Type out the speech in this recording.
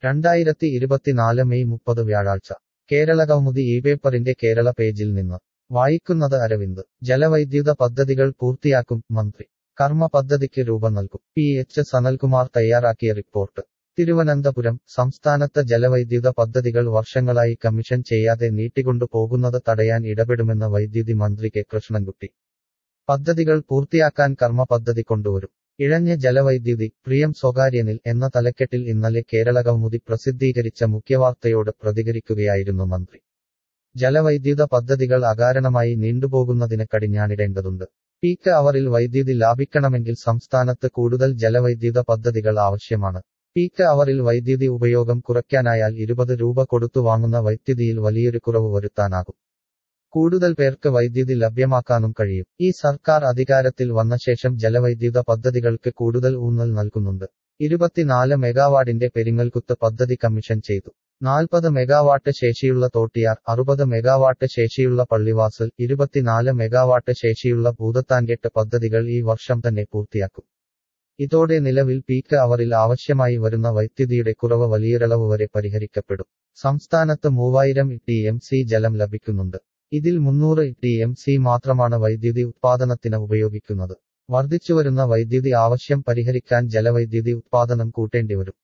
രണ്ടായിരത്തി ഇരുപത്തിനാല് മെയ് മുപ്പത് വ്യാഴാഴ്ച കേരള കൗമുദി ഈ പേപ്പറിന്റെ കേരള പേജിൽ നിന്ന് വായിക്കുന്നത് അരവിന്ദ് ജലവൈദ്യുത പദ്ധതികൾ പൂർത്തിയാക്കും മന്ത്രി കർമ്മ പദ്ധതിക്ക് രൂപം നൽകും പി എച്ച് സനൽകുമാർ തയ്യാറാക്കിയ റിപ്പോർട്ട് തിരുവനന്തപുരം സംസ്ഥാനത്ത് ജലവൈദ്യുത പദ്ധതികൾ വർഷങ്ങളായി കമ്മീഷൻ ചെയ്യാതെ നീട്ടിക്കൊണ്ടു പോകുന്നത് തടയാൻ ഇടപെടുമെന്ന് വൈദ്യുതി മന്ത്രി കെ കൃഷ്ണൻകുട്ടി പദ്ധതികൾ പൂർത്തിയാക്കാൻ കർമ്മ പദ്ധതി കൊണ്ടുവരും ഇഴഞ്ഞ ജലവൈദ്യുതി പ്രിയം സ്വകാര്യനിൽ എന്ന തലക്കെട്ടിൽ ഇന്നലെ കേരള കൗമുദി പ്രസിദ്ധീകരിച്ച മുഖ്യവാർത്തയോട് പ്രതികരിക്കുകയായിരുന്നു മന്ത്രി ജലവൈദ്യുത പദ്ധതികൾ അകാരണമായി നീണ്ടുപോകുന്നതിന് കടിഞ്ഞാണിടേണ്ടതുണ്ട് പീക്ക് അവറിൽ വൈദ്യുതി ലാഭിക്കണമെങ്കിൽ സംസ്ഥാനത്ത് കൂടുതൽ ജലവൈദ്യുത പദ്ധതികൾ ആവശ്യമാണ് പീക്ക് അവറിൽ വൈദ്യുതി ഉപയോഗം കുറയ്ക്കാനായാൽ ഇരുപത് രൂപ കൊടുത്തു വാങ്ങുന്ന വൈദ്യുതിയിൽ വലിയൊരു കുറവ് വരുത്താനാകും കൂടുതൽ പേർക്ക് വൈദ്യുതി ലഭ്യമാക്കാനും കഴിയും ഈ സർക്കാർ അധികാരത്തിൽ വന്ന ശേഷം ജലവൈദ്യുത പദ്ധതികൾക്ക് കൂടുതൽ ഊന്നൽ നൽകുന്നുണ്ട് ഇരുപത്തിനാല് മെഗാവാട്ടിന്റെ പെരിങ്ങൽകുത്ത് പദ്ധതി കമ്മീഷൻ ചെയ്തു നാൽപ്പത് മെഗാവാട്ട് ശേഷിയുള്ള തോട്ടിയാർ അറുപത് മെഗാവാട്ട് ശേഷിയുള്ള പള്ളിവാസൽ ഇരുപത്തിനാല് മെഗാവാട്ട് ശേഷിയുള്ള ഭൂതത്താൻകെട്ട് പദ്ധതികൾ ഈ വർഷം തന്നെ പൂർത്തിയാക്കും ഇതോടെ നിലവിൽ പീക്ക് അവറിൽ ആവശ്യമായി വരുന്ന വൈദ്യുതിയുടെ കുറവ് വലിയൊരളവ് വരെ പരിഹരിക്കപ്പെടും സംസ്ഥാനത്ത് മൂവായിരം ടി എം സി ജലം ലഭിക്കുന്നുണ്ട് ഇതിൽ മുന്നൂറ് ടി എം സി മാത്രമാണ് വൈദ്യുതി ഉത്പാദനത്തിന് ഉപയോഗിക്കുന്നത് വർദ്ധിച്ചുവരുന്ന വൈദ്യുതി ആവശ്യം പരിഹരിക്കാൻ ജലവൈദ്യുതി ഉത്പാദനം കൂട്ടേണ്ടിവരും